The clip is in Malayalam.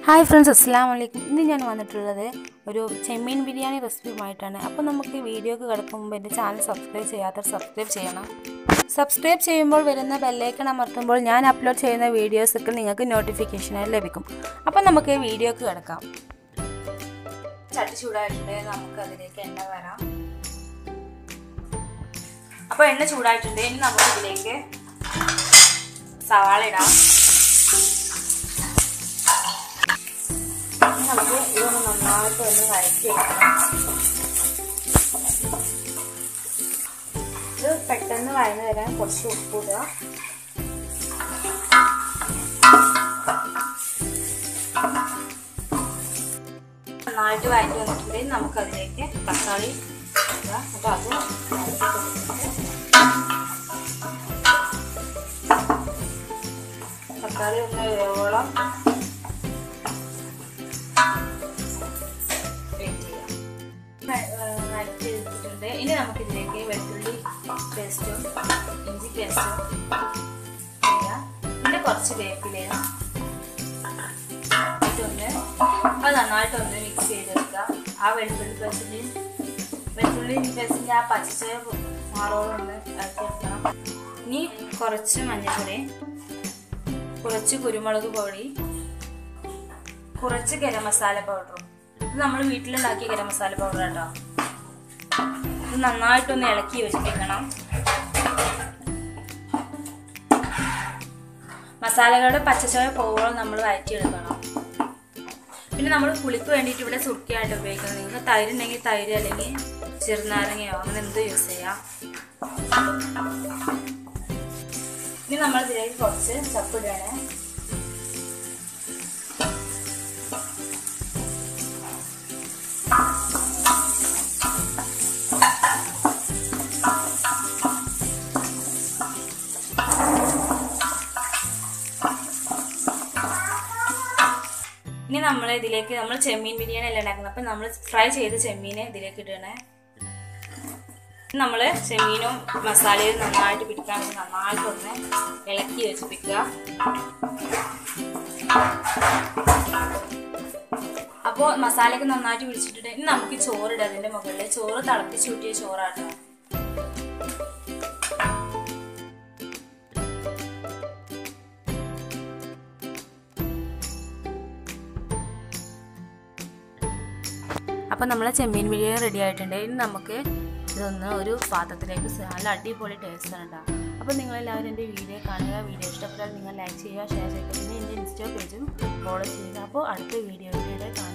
ഹായ് ഫ്രണ്ട്സ് അസ്സാം വലൈക്കും ഇന്ന് ഞാൻ വന്നിട്ടുള്ളത് ഒരു ചെമ്മീൻ ബിരിയാണി റെസിപ്പിയുമായിട്ടാണ് അപ്പോൾ നമുക്ക് വീഡിയോക്ക് കിടക്കും മുമ്പ് എൻ്റെ ചാനൽ സബ്സ്ക്രൈബ് ചെയ്യാത്തവർ സബ്സ്ക്രൈബ് ചെയ്യണം സബ്സ്ക്രൈബ് ചെയ്യുമ്പോൾ വരുന്ന ബെല്ലൈക്കൺ അമർത്തുമ്പോൾ ഞാൻ അപ്ലോഡ് ചെയ്യുന്ന വീഡിയോസൊക്കെ നിങ്ങൾക്ക് നോട്ടിഫിക്കേഷനായി ലഭിക്കും അപ്പോൾ നമുക്ക് വീഡിയോക്ക് കിടക്കാം ചട്ടി ചൂടായിട്ടുണ്ട് നമുക്ക് അതിലേക്ക് എണ്ണ വരാം അപ്പോൾ എണ്ണ ചൂടായിട്ടുണ്ട് ഇനി നമുക്ക് ഇതിലേക്ക് സവാള ഇടാം ഇനി നമുക്ക് ഇതൊന്ന് നന്നായിട്ട് ഒന്ന് വഴറ്റി എടുക്കണം ഇത് പെട്ടെന്ന് വഴന്ന് വരാൻ കുറച്ച് ഉപ്പിടുക നന്നായിട്ട് വഴറ്റി വന്നിട്ടുണ്ടെങ്കിൽ നമുക്ക് അതിലേക്ക് തക്കാളി ഇടുക അപ്പോൾ അത് വഴറ്റി കൊടുത്തിട്ട് തക്കാളി ഒന്ന് വേവോളം വഴറ്റി എടുത്തിട്ടുണ്ട് ഇനി നമുക്ക് ഇതിലേക്ക് വെളുത്തുള്ളി പേസ്റ്റും ഇഞ്ചി പേസ്റ്റും ചെയ്യാം പിന്നെ കുറച്ച് വേപ്പിലയും ഇട്ടൊന്ന് അത് നന്നായിട്ടൊന്ന് മിക്സ് ചെയ്തെടുക്കുക ആ വെളുത്തുള്ളി പേസ്റ്റിൻ്റെയും വെളുത്തുള്ളി പേസ്റ്റിൻ്റെ ആ പച്ചച്ചയ മാറോളം ഒന്ന് ഇറക്കിയെടുക്കണം ഇനി കുറച്ച് മഞ്ഞൾപ്പൊടി കുറച്ച് കുരുമുളക് പൊടി കുറച്ച് ഗരം മസാല പൗഡറും ഇത് നമ്മൾ വീട്ടിലുണ്ടാക്കിയ ഗരം മസാല പൗഡർ കേട്ടോ ഇത് നന്നായിട്ടൊന്ന് ഇളക്കി യോജിപ്പിക്കണം മസാലകളുടെ പച്ചച്ചോയ പോവോളം നമ്മൾ വഴറ്റിയെടുക്കണം പിന്നെ നമ്മൾ പുളിക്ക് വേണ്ടിയിട്ട് ഇവിടെ സുർക്കയായിട്ട് ഉപയോഗിക്കുന്നത് നിങ്ങൾക്ക് തൈര് ഉണ്ടെങ്കിൽ തൈര് അല്ലെങ്കിൽ ചെറുനാരങ്ങയോ അങ്ങനെ എന്ത് യൂസ് ചെയ്യാം ഇനി നമ്മൾ ഇതിലേക്ക് കുറച്ച് ചപ്പിടുകയാണ് ഇനി നമ്മൾ ഇതിലേക്ക് നമ്മൾ ചെമ്മീൻ ബിരിയാണി അല്ല ഉണ്ടാക്കുന്നത് അപ്പം നമ്മൾ ഫ്രൈ ചെയ്ത ചെമ്മീനെ ഇതിലേക്ക് ഇടണേ നമ്മൾ ചെമ്മീനും മസാലയും നന്നായിട്ട് പിടിക്കാൻ വേണ്ടി നന്നായിട്ടൊന്ന് ഇളക്കി യോജിപ്പിക്കുക അപ്പോൾ മസാലയൊക്കെ നന്നായിട്ട് പിടിച്ചിട്ടുണ്ട് ഇനി നമുക്ക് ചോറിടാം അതിൻ്റെ മുകളിൽ ചോറ് തിളപ്പിച്ച് കൂട്ടിയ ചോറാട്ടോ അപ്പോൾ നമ്മളെ ചെമ്മീൻ ബിരിയാണി റെഡി ആയിട്ടുണ്ട് ഇനി നമുക്ക് ഇതൊന്ന് ഒരു പാത്രത്തിലേക്ക് നല്ല അടിപൊളി ടേസ്റ്റ് ആണ് അപ്പോൾ നിങ്ങളെല്ലാവരും എൻ്റെ വീഡിയോ കാണുക വീഡിയോ ഇഷ്ടപ്പെട്ടാൽ നിങ്ങൾ ലൈക്ക് ചെയ്യുക ഷെയർ ചെയ്യുക പിന്നെ എൻ്റെ ഇൻസ്റ്റാ പേജും ഫോളോ ചെയ്യുക അപ്പോൾ അടുത്ത വീഡിയോയിലൂടെ കാണുക